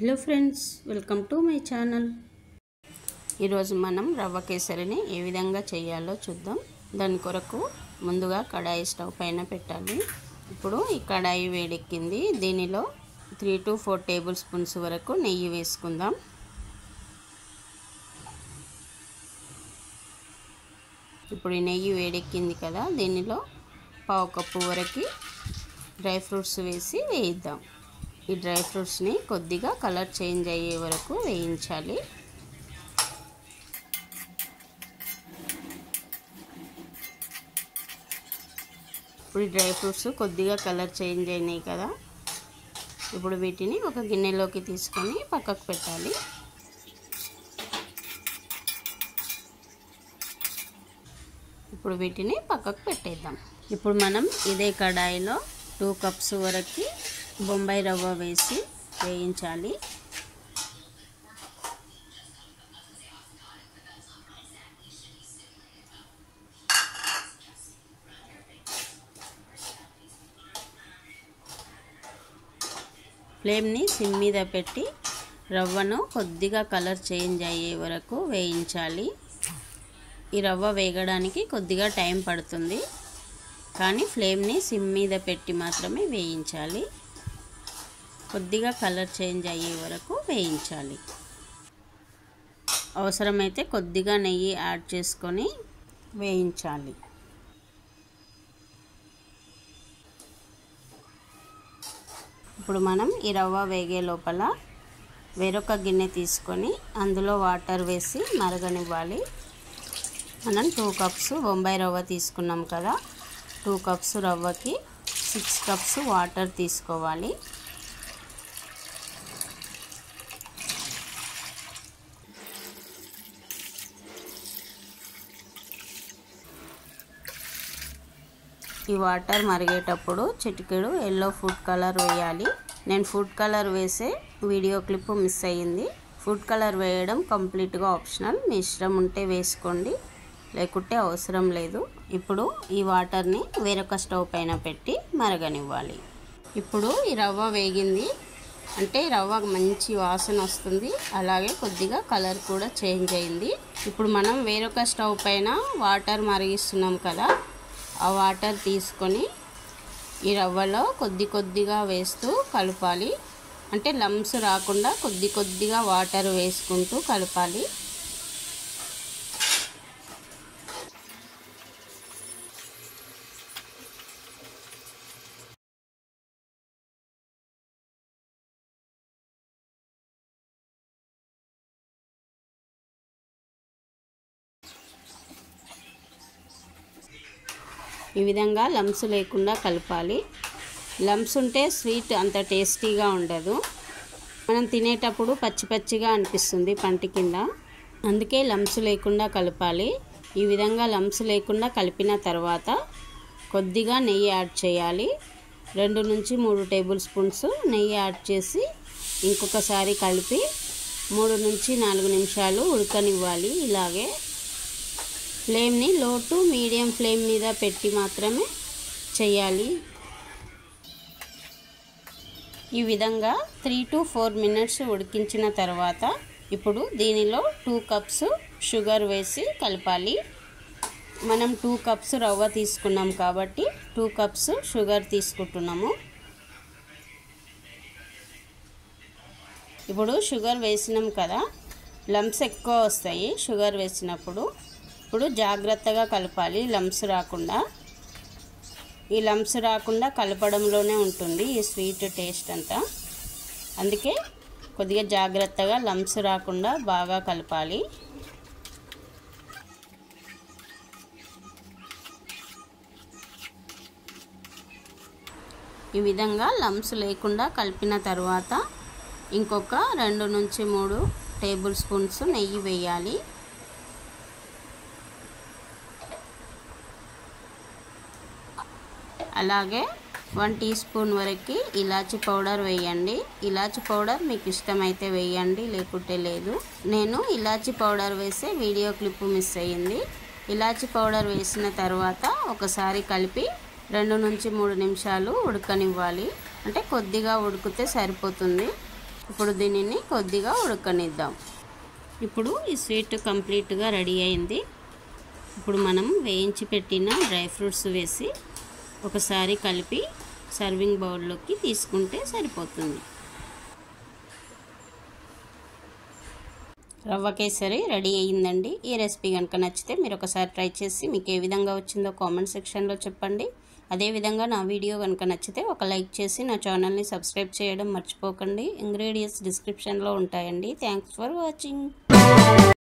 hello friends welcome to my channel ఈరోజు మనం రవ్వ కేసరిని ఏ విధంగా చేయాలో చూద్దాం దాని కొరకు ముందుగా కడాయి స్టవ్ పైన పెట్టాలి ఇప్పుడు ఈ కడాయి వేడెక్కింది దీనిలో three to four tablespoons వరకు నెయ్యి వేసుకుందాం ఇప్పుడు ఈ నెయ్యి వేడెక్కింది కదా దీనిలో పావు కప్పు వరకు డ్రై ఫ్రూట్స్ వేసి వేయిద్దాం ఈ డ్రై ఫ్రూట్స్ని కొద్దిగా కలర్ చేంజ్ అయ్యే వరకు వేయించాలి ఇప్పుడు ఈ డ్రై ఫ్రూట్స్ కొద్దిగా కలర్ చేంజ్ అయినాయి కదా ఇప్పుడు వీటిని ఒక గిన్నెలోకి తీసుకొని పక్కకు పెట్టాలి ఇప్పుడు వీటిని పక్కకు పెట్టేద్దాం ఇప్పుడు మనం ఇదే కడాయిలో టూ కప్స్ వరకు బొంబాయి రవ్వ వేసి వేయించాలి ఫ్లేమ్ని సిమ్ మీద పెట్టి రవ్వను కొద్దిగా కలర్ చేంజ్ అయ్యే వరకు వేయించాలి ఈ రవ్వ వేగడానికి కొద్దిగా టైం పడుతుంది కానీ ఫ్లేమ్ని సిమ్ మీద పెట్టి మాత్రమే వేయించాలి కొద్దిగా కలర్ చేంజ్ అయ్యే వరకు వేయించాలి అవసరమైతే కొద్దిగా నెయ్యి యాడ్ చేసుకొని వేయించాలి ఇప్పుడు మనం ఈ రవ్వ వేగే లోపల వేరొక గిన్నె తీసుకొని అందులో వాటర్ వేసి మరగనివ్వాలి మనం టూ కప్స్ బొంబాయి రవ్వ తీసుకున్నాం కదా టూ కప్స్ రవ్వకి సిక్స్ కప్స్ వాటర్ తీసుకోవాలి ఈ వాటర్ మరిగేటప్పుడు చిటికెడు ఎల్లో ఫుడ్ కలర్ వేయాలి నేను ఫుడ్ కలర్ వేసే వీడియో క్లిప్ మిస్ అయ్యింది ఫుడ్ కలర్ వేయడం కంప్లీట్గా ఆప్షనల్ మీ ఇష్టం ఉంటే వేసుకోండి లేకుంటే అవసరం లేదు ఇప్పుడు ఈ వాటర్ని వేరొక స్టవ్ పైన పెట్టి మరగనివ్వాలి ఇప్పుడు ఈ రవ్వ వేగింది అంటే రవ్వ మంచి వాసన వస్తుంది అలాగే కొద్దిగా కలర్ కూడా చేంజ్ అయింది ఇప్పుడు మనం వేరొక స్టవ్ పైన వాటర్ మరిగిస్తున్నాం కదా ఆ వాటర్ తీసుకొని ఈ రవ్వలో కొద్ది కొద్దిగా వేస్తూ కలపాలి అంటే లమ్స్ రాకుండా కొద్ది కొద్దిగా వాటర్ వేసుకుంటూ కలపాలి ఈ విధంగా లమ్స్ లేకుండా కలపాలి లమ్స్ ఉంటే స్వీట్ అంత టేస్టీగా ఉండదు మనం తినేటప్పుడు పచ్చి పచ్చిగా అనిపిస్తుంది పంటి కింద అందుకే లమ్స్ లేకుండా కలపాలి ఈ విధంగా లమ్స్ లేకుండా కలిపిన తర్వాత కొద్దిగా నెయ్యి యాడ్ చేయాలి రెండు నుంచి మూడు టేబుల్ స్పూన్స్ నెయ్యి యాడ్ చేసి ఇంకొకసారి కలిపి మూడు నుంచి నాలుగు నిమిషాలు ఉడకనివ్వాలి ఇలాగే ఫ్లేమ్ని లో టు మీడియం ఫ్లేమ్ మీద పెట్టి మాత్రమే చేయాలి ఈ విధంగా త్రీ టు ఫోర్ మినిట్స్ ఉడికించిన తర్వాత ఇప్పుడు దీనిలో టూ కప్స్ షుగర్ వేసి కలపాలి మనం టూ కప్స్ రవ్వ తీసుకున్నాం కాబట్టి టూ కప్స్ షుగర్ తీసుకుంటున్నాము ఇప్పుడు షుగర్ వేసినాం కదా లమ్స్ ఎక్కువ వస్తాయి షుగర్ వేసినప్పుడు ఇప్పుడు జాగ్రత్తగా కలపాలి లమ్స్ రాకుండా ఈ లమ్స్ రాకుండా కలపడంలోనే ఉంటుంది ఈ స్వీట్ టేస్ట్ అంతా అందుకే కొద్దిగా జాగ్రత్తగా లమ్స్ రాకుండా బాగా కలపాలి ఈ విధంగా లమ్స్ లేకుండా కలిపిన తర్వాత ఇంకొక రెండు నుంచి మూడు టేబుల్ స్పూన్స్ నెయ్యి వేయాలి అలాగే వన్ టీ స్పూన్ వరకు ఇలాచి పౌడర్ వేయండి ఇలాచి పౌడర్ మీకు ఇష్టమైతే వేయండి లేకుంటే లేదు నేను ఇలాచి పౌడర్ వేసే వీడియో క్లిప్ మిస్ అయ్యింది ఇలాచి పౌడర్ వేసిన తర్వాత ఒకసారి కలిపి రెండు నుంచి మూడు నిమిషాలు ఉడకనివ్వాలి అంటే కొద్దిగా ఉడికితే సరిపోతుంది ఇప్పుడు దీనిని కొద్దిగా ఉడకనిద్దాం ఇప్పుడు ఈ స్వీట్ కంప్లీట్గా రెడీ అయింది ఇప్పుడు మనం వేయించి పెట్టిన డ్రై ఫ్రూట్స్ వేసి ఒకసారి కలిపి సర్వింగ్ బౌల్లోకి తీసుకుంటే సరిపోతుంది రవ్వ కేసరి రెడీ అయ్యిందండి ఈ రెసిపీ కనుక నచ్చితే మీరు ఒకసారి ట్రై చేసి మీకు ఏ విధంగా వచ్చిందో కామెంట్ సెక్షన్లో చెప్పండి అదేవిధంగా నా వీడియో కనుక నచ్చితే ఒక లైక్ చేసి నా ఛానల్ని సబ్స్క్రైబ్ చేయడం మర్చిపోకండి ఇంగ్రీడియంట్స్ డిస్క్రిప్షన్లో ఉంటాయండి థ్యాంక్స్ ఫర్ వాచింగ్